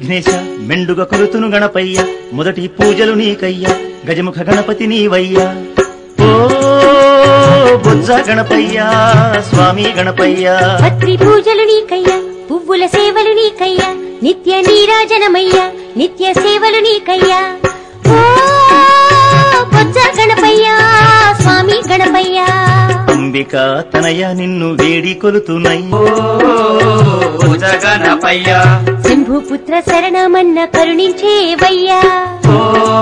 విఘ్నేశ మెండుగ కొలుతును గణపయ్య మొదటి పూజలు నీకయ్య గజముఖ గణపతి నీవయ్య ఓ బొజ్జ గణపయ్య స్వామి గణపయ్య పత్రి పూజలు నీకయ్యా పువ్వుల సేవలు నీకయ్యా నిత్య నీరాజనమయ్యా నిత్య సేవలు నీకయ్యా ఓ బొజ్జ గణపయ్యా స్వామి గణపయ్యా అంబిక తనయ నిన్ను వేడి కొలుతునయ్య భుజగణపయ్య శంభుపుత్ర శరణమన్న కరుణించేవయ్యా ఓ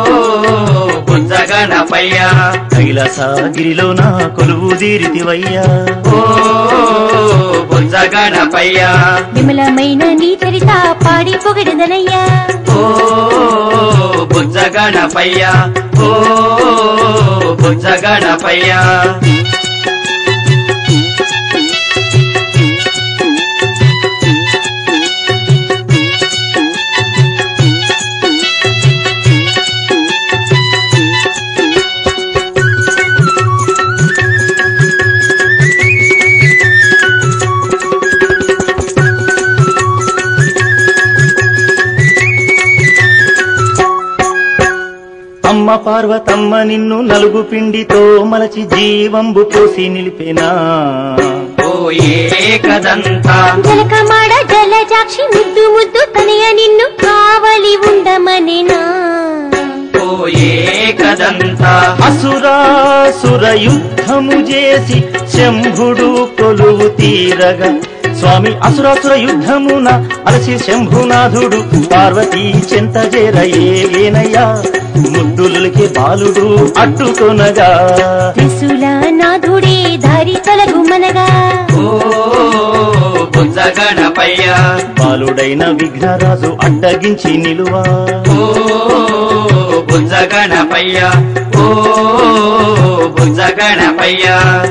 భుజగణపయ్య కైలాసగిరిలో నా కొలువు దీరితివయ్యా ఓ భుజగణపయ్య విమలమైన నీ చరిత పాడి పొగడదనయ్యా ఓ భుజగణపయ్య ఓ భుజగణపయ్య అమ్మ పార్వతమ్మ నిన్ను నలుగు పిండితో మలచి జీవంబు పోసి నిలిపేనా ఓ ఏకదంత జలకమాడ జలజాక్షి ముద్దు ముద్దు తనయ నిన్ను కావలి ఉండమనేనా ఓ ఏకదంత అసురాసుర యుద్ధము చేసి శంభుడు కొలువు తీరగా స్వామి అసురాసుర యుద్ధమున అలసి శంభునాథుడు పార్వతీ చెంత చేరయేనయ్యా ముద్దులకి బాలుడు అడ్డుకొనగా త్రిశూల నాథుడే దారి తొలగుమనగా ఓ భుజగణపయ్య బాలుడైన విఘ్నరాజు అడ్డగించి నిలువా ఓ భుజగణపయ్య ఓ భుజగణపయ్య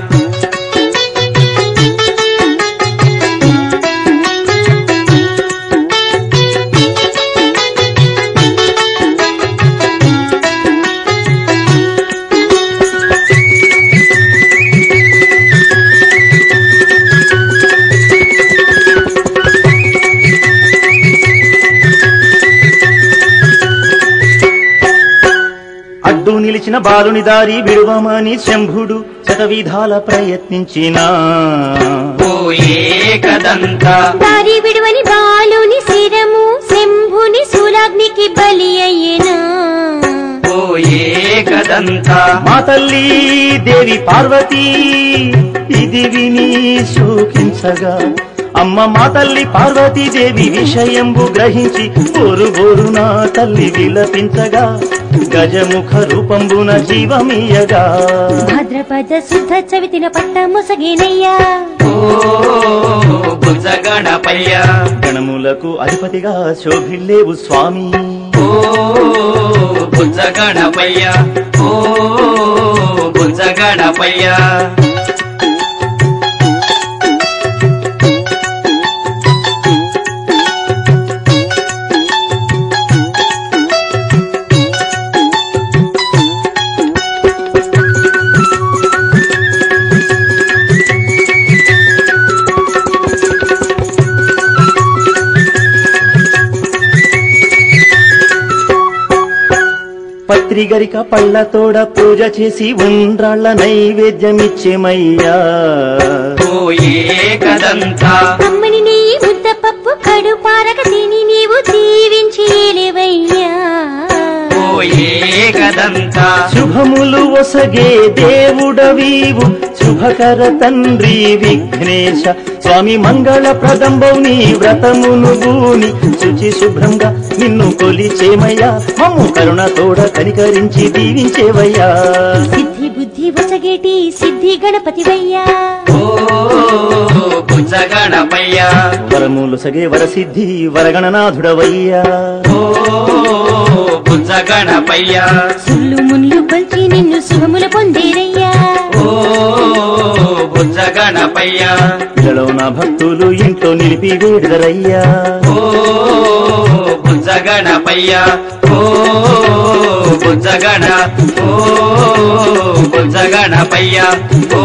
అడ్డు నిలిచిన బాలుని దారి విడువమని శంభుడు శతవిధాల ప్రయత్నించినా ఓ ఏకదంత దారి విడువని బాలుని శిరము శంభుని శూలాగ్నికి బలి అయ్యేనా ఓ ఏకదంత మా తల్లి దేవి పార్వతీ ఇది విని శోకించగా అమ్మ మా తల్లి పార్వతీదేవి విషయంబు గ్రహించి బోరు బోరు నా తల్లి విలపించగా గజముఖ రూపంబున జీవమీయగా భాద్రపద శుద్ధ చవితిన పట్ట ముసగేనయ్యా ఓ భుజగణపయ్య గణములకు అధిపతిగా శోభిల్లేవు స్వామి ఓ భుజగణపయ్య ఓ భుజగణపయ్య పత్రిగరిక పళ్ళతోడ పూజ చేసి ఉండ్రాళ్ళ నైవేద్యమిచ్చేమయ్యా ఓ ఏకదంత అమ్మని నీ ముద్ద పప్పు కడు పారక తిని నీవు దీవించి ఏలేవయ్యా ఓ ఏకదంత శుభములు ఒసగే దేవుడవీవు శుభకర తండ్రి విఘ్నేశ స్వామి మంగళ ప్రదంబవు నీ వ్రతమును గూని శుచి శుభ్రంగా నిన్ను కొలిచేమయ్యా మమ్ము కరుణ తోడ కనికరించి దీవించేవయ్యా సిద్ధి బుద్ధి వసగేటి సిద్ధి గణపతివయ్యా ఓ భుజగణపయ్య వరములు సగే వరసిద్ధి వరగణనాథుడవయ్యా ఓ భుజగణపయ్య సుళ్ళు ముళ్ళు కొల్చి నిన్ను శుభములు పొందేరయ్యా ఓ భుజగణపయ్య ఇలలో నా భక్తులు ఇంట్లో నిలిపి వేడుదరయ్యా ఓ భుజగణపయ్య ఓ భుజగణ ఓ భుజగణపయ్య ఓ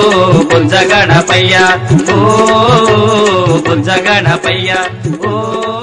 భుజగణపయ్య ఓ భుజగణపయ్య ఓ